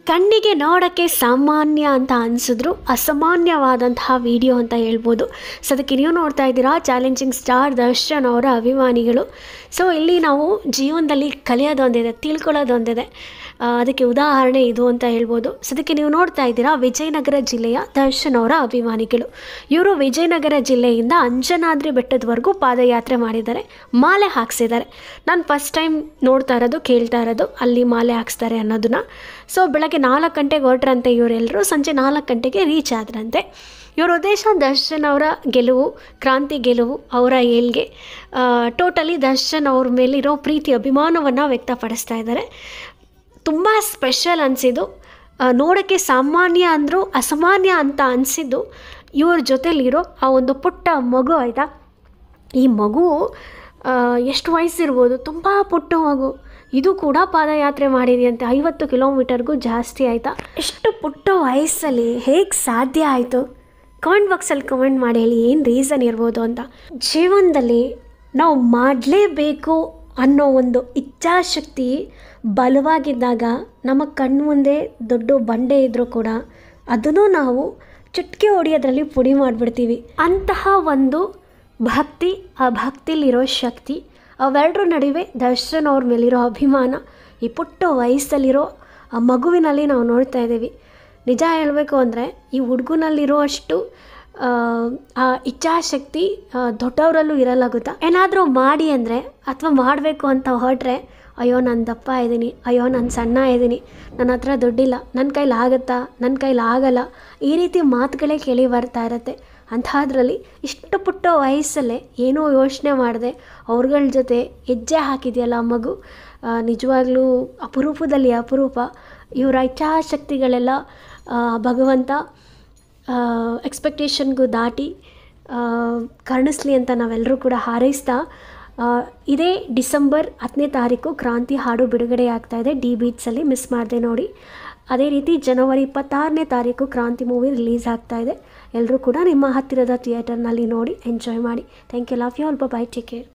ಕಣ್ಣಿಗೆ ನೋಡೋಕ್ಕೆ ಸಾಮಾನ್ಯ ಅಂತ ಅನಿಸಿದ್ರು ಅಸಾಮಾನ್ಯವಾದಂತಹ ವಿಡಿಯೋ ಅಂತ ಹೇಳ್ಬೋದು ಸೊ ಅದಕ್ಕೆ ನೀವು ನೋಡ್ತಾ ಇದ್ದೀರಾ ಚಾಲೆಂಜಿಂಗ್ ಸ್ಟಾರ್ ದರ್ಶನ್ ಅವರ ಅಭಿಮಾನಿಗಳು ಸೊ ಇಲ್ಲಿ ನಾವು ಜೀವನದಲ್ಲಿ ಕಲಿಯೋದೊಂದಿದೆ ತಿಳ್ಕೊಳ್ಳೋದೊಂದಿದೆ ಆ, ಅದಕ್ಕೆ ಉದಾಹರಣೆ ಇದು ಅಂತ ಹೇಳ್ಬೋದು ಸೊ ಅದಕ್ಕೆ ನೀವು ನೋಡ್ತಾ ಇದ್ದೀರಾ ವಿಜಯನಗರ ಜಿಲ್ಲೆಯ ದರ್ಶನ್ ಅವರ ಅಭಿಮಾನಿಗಳು ಇವರು ವಿಜಯನಗರ ಜಿಲ್ಲೆಯಿಂದ ಅಂಜನಾದ್ರಿ ಬೆಟ್ಟದವರೆಗೂ ಪಾದಯಾತ್ರೆ ಮಾಡಿದ್ದಾರೆ ಮಾಲೆ ಹಾಕ್ಸಿದ್ದಾರೆ ನಾನು ಫಸ್ಟ್ ಟೈಮ್ ನೋಡ್ತಾ ಇರೋದು ಕೇಳ್ತಾ ಇರೋದು ಅಲ್ಲಿ ಮಾಲೆ ಹಾಕ್ಸ್ತಾರೆ ಅನ್ನೋದನ್ನ ಸೊ ಬೆಳಗ್ಗೆ ನಾಲ್ಕು ಗಂಟೆಗೆ ಹೊರಟ್ರಂತೆ ಇವರೆಲ್ಲರೂ ಸಂಜೆ ನಾಲ್ಕು ಗಂಟೆಗೆ ರೀಚ್ ಆದ್ರಂತೆ ಇವರ ಉದ್ದೇಶ ದರ್ಶನ್ ಅವರ ಗೆಲುವು ಕ್ರಾಂತಿ ಗೆಲುವು ಅವರ ಏಳ್ಗೆ ಟೋಟಲಿ ದರ್ಶನ್ ಅವ್ರ ಮೇಲಿರೋ ಪ್ರೀತಿ ಅಭಿಮಾನವನ್ನು ವ್ಯಕ್ತಪಡಿಸ್ತಾ ಇದ್ದಾರೆ ತುಂಬ ಸ್ಪೆಷಲ್ ಅನಿಸಿದ್ದು ನೋಡೋಕ್ಕೆ ಸಾಮಾನ್ಯ ಅಂದರೂ ಅಸಾಮಾನ್ಯ ಅಂತ ಅನಿಸಿದ್ದು ಇವ್ರ ಜೊತೆಲಿರೋ ಆ ಒಂದು ಪುಟ್ಟ ಮಗು ಆಯಿತಾ ಈ ಮಗು ಆ, ಎಷ್ಟು ವಯಸ್ಸಿರ್ಬೋದು ತುಂಬ ಪುಟ್ಟ ಮಗು ಇದು ಕೂಡ ಪಾದಯಾತ್ರೆ ಮಾಡಿದೆಯಂತೆ ಐವತ್ತು ಕಿಲೋಮೀಟರ್ಗೂ ಜಾಸ್ತಿ ಆಯಿತಾ ಎಷ್ಟು ಪುಟ್ಟ ವಯಸ್ಸಲ್ಲಿ ಹೇಗೆ ಸಾಧ್ಯ ಆಯಿತು ಕಮೆಂಟ್ ಬಾಕ್ಸಲ್ಲಿ ಕಮೆಂಟ್ ಮಾಡಿ ಹೇಳಿ ಏನು ರೀಸನ್ ಇರ್ಬೋದು ಅಂತ ಜೀವನದಲ್ಲಿ ನಾವು ಮಾಡಲೇಬೇಕು ಅನ್ನೋ ಒಂದು ಇಚ್ಛಾಶಕ್ತಿ ಬಲವಾಗಿದ್ದಾಗ ನಮ್ಮ ಕಣ್ಣು ಮುಂದೆ ದೊಡ್ಡ ಬಂಡೆ ಇದ್ದರೂ ಕೂಡ ಅದನ್ನು ನಾವು ಚುಟ್ಕಿ ಹೊಡಿಯೋದ್ರಲ್ಲಿ ಪುಡಿ ಮಾಡಿಬಿಡ್ತೀವಿ ಅಂತಹ ಒಂದು ಭಕ್ತಿ ಆ ಭಕ್ತಿಲಿರೋ ಶಕ್ತಿ ಅವೆರಡರ ನಡುವೆ ದರ್ಶನ್ ಅವ್ರ ಮೇಲಿರೋ ಅಭಿಮಾನ ಈ ಪುಟ್ಟ ವಯಸ್ಸಲ್ಲಿರೋ ಆ ಮಗುವಿನಲ್ಲಿ ನಾವು ನೋಡ್ತಾ ಇದ್ದೀವಿ ನಿಜ ಹೇಳಬೇಕು ಅಂದರೆ ಈ ಹುಡುಗನಲ್ಲಿರೋ ಅಷ್ಟು ಆ, ಆ ಇಚ್ಛಾಶಕ್ತಿ ಆ, ದೊಡ್ಡವರಲ್ಲೂ ಇರಲ್ಲ ಗೊತ್ತಾ ಏನಾದರೂ ಮಾಡಿ ಅಂದರೆ ಅಥವಾ ಮಾಡಬೇಕು ಅಂತ ಹೊರಟ್ರೆ ಅಯ್ಯೋ ನಾನು ದಪ್ಪ ಇದ್ದೀನಿ ಅಯ್ಯೋ ನಾನು ಸಣ್ಣ ಇದ್ದೀನಿ ನನ್ನ ಹತ್ರ ದುಡ್ಡಿಲ್ಲ ನನ್ನ ಕೈಲಿ ಆಗುತ್ತಾ ನನ್ನ ಕೈಲಿ ಆಗಲ್ಲ ಈ ರೀತಿ ಮಾತುಗಳೇ ಕೇಳಿ ಬರ್ತಾ ಇರತ್ತೆ ಅಂಥದ್ರಲ್ಲಿ ಇಷ್ಟು ಪುಟ್ಟ ವಯಸ್ಸಲ್ಲೇ ಏನೋ ಯೋಚನೆ ಮಾಡಿದೆ ಅವ್ರಗಳ ಜೊತೆ ಹೆಜ್ಜೆ ಹಾಕಿದೆಯಲ್ಲ ಆ ಮಗು ಆ, ನಿಜವಾಗ್ಲೂ ಅಪರೂಪದಲ್ಲಿ ಅಪರೂಪ ಇವರ ಇಚ್ಛಾಶಕ್ತಿಗಳೆಲ್ಲ ಆ, ಭಗವಂತ ಎಕ್ಸ್ಪೆಕ್ಟೇಷನ್ಗೂ ದಾಟಿ ಆ, ಕರುಣಿಸ್ಲಿ ಅಂತ ನಾವೆಲ್ಲರೂ ಕೂಡ ಹಾರೈಸ್ತಾ ಆ, ಇದೇ ಡಿಸೆಂಬರ್ ಹತ್ತನೇ ತಾರೀಕು ಕ್ರಾಂತಿ ಹಾಡು ಬಿಡುಗಡೆ ಆಗ್ತಾ ಇದೆ ಡಿ ಬೀಟ್ಸಲ್ಲಿ ಮಿಸ್ ಮಾಡಿದೆ ನೋಡಿ ಅದೇ ರೀತಿ ಜನವರಿ ಇಪ್ಪತ್ತಾರನೇ ತಾರೀಕು ಕ್ರಾಂತಿ ಮೂವಿ ರಿಲೀಸ್ ಆಗ್ತಾ ಇದೆ ಎಲ್ಲರೂ ಕೂಡ ನಿಮ್ಮ ಹತ್ತಿರದ ಥಿಯೇಟರ್ನಲ್ಲಿ ನೋಡಿ ಎಂಜಾಯ್ ಮಾಡಿ thank you love you all bye take care